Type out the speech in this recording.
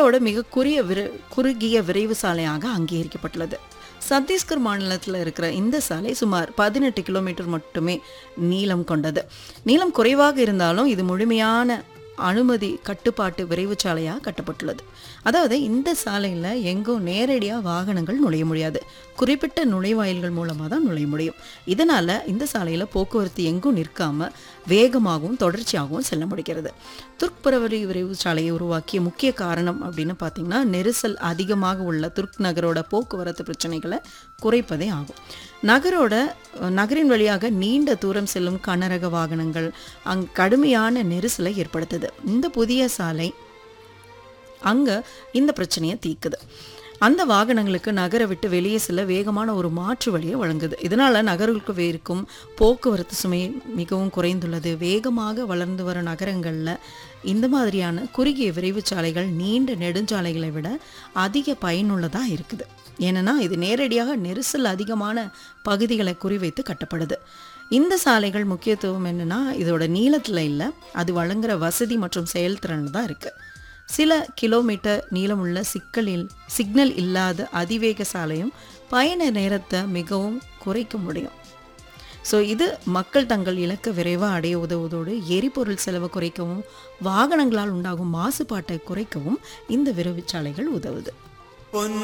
இந்தியாவோட மிக குறுகிய விரை குறுகிய விரைவு சாலையாக அங்கீகரிக்கப்பட்டுள்ளது சத்தீஸ்கர் மாநிலத்தில் இருக்கிற இந்த சாலை சுமார் பதினெட்டு கிலோமீட்டர் மட்டுமே நீளம் கொண்டது நீளம் குறைவாக இருந்தாலும் இது முழுமையான அனுமதி கட்டுப்பாட்டு விரைவு சாலையாக கட்டப்பட்டுள்ளது அதாவது இந்த சாலையில் எங்கும் நேரடியாக வாகனங்கள் நுழைய முடியாது குறிப்பிட்ட நுழைவாயில்கள் மூலமாக தான் நுழைய முடியும் இதனால் இந்த சாலையில் போக்குவரத்து எங்கும் நிற்காம வேகமாகவும் தொடர்ச்சியாகவும் செல்ல முடிகிறது துர்க் புறவழி விரைவு சாலையை உருவாக்கிய முக்கிய காரணம் அப்படின்னு பார்த்தீங்கன்னா நெரிசல் அதிகமாக உள்ள துர்க் நகரோட போக்குவரத்து பிரச்சனைகளை குறைப்பதே ஆகும் நகரோட நகரின் வழியாக நீண்ட தூரம் செல்லும் கனரக வாகனங்கள் அங் கடுமையான நெரிசலை ஏற்படுத்துது இந்த புதிய சாலை அங்கே இந்த பிரச்சனையை தீக்குது அந்த வாகனங்களுக்கு நகரை விட்டு வெளியே செல்ல வேகமான ஒரு மாற்று வழியை வழங்குது இதனால் நகர்களுக்கு இருக்கும் போக்குவரத்து சுமை மிகவும் குறைந்துள்ளது வேகமாக வளர்ந்து வரும் நகரங்களில் இந்த மாதிரியான குறுகிய விரைவு சாலைகள் நீண்ட நெடுஞ்சாலைகளை விட அதிக பயனுள்ளதாக இருக்குது ஏன்னா இது நேரடியாக நெரிசல் அதிகமான பகுதிகளை குறிவைத்து கட்டப்படுது இந்த சாலைகள் முக்கியத்துவம் என்னன்னா இதோட நீளத்தில் இல்லை அது வழங்குற வசதி மற்றும் செயல்திறன் தான் இருக்குது சில கிலோமீட்டர் நீளமுள்ள சிக்கலில் சிக்னல் இல்லாத அதிவேக சாலையும் பயண நேரத்தை மிகவும் குறைக்க முடியும் ஸோ இது மக்கள் தங்கள் இலக்கை விரைவாக அடைய உதவுவதோடு எரிபொருள் செலவை குறைக்கவும் வாகனங்களால் உண்டாகும் மாசுபாட்டை குறைக்கவும் இந்த விரைவுச்சாலைகள் உதவுது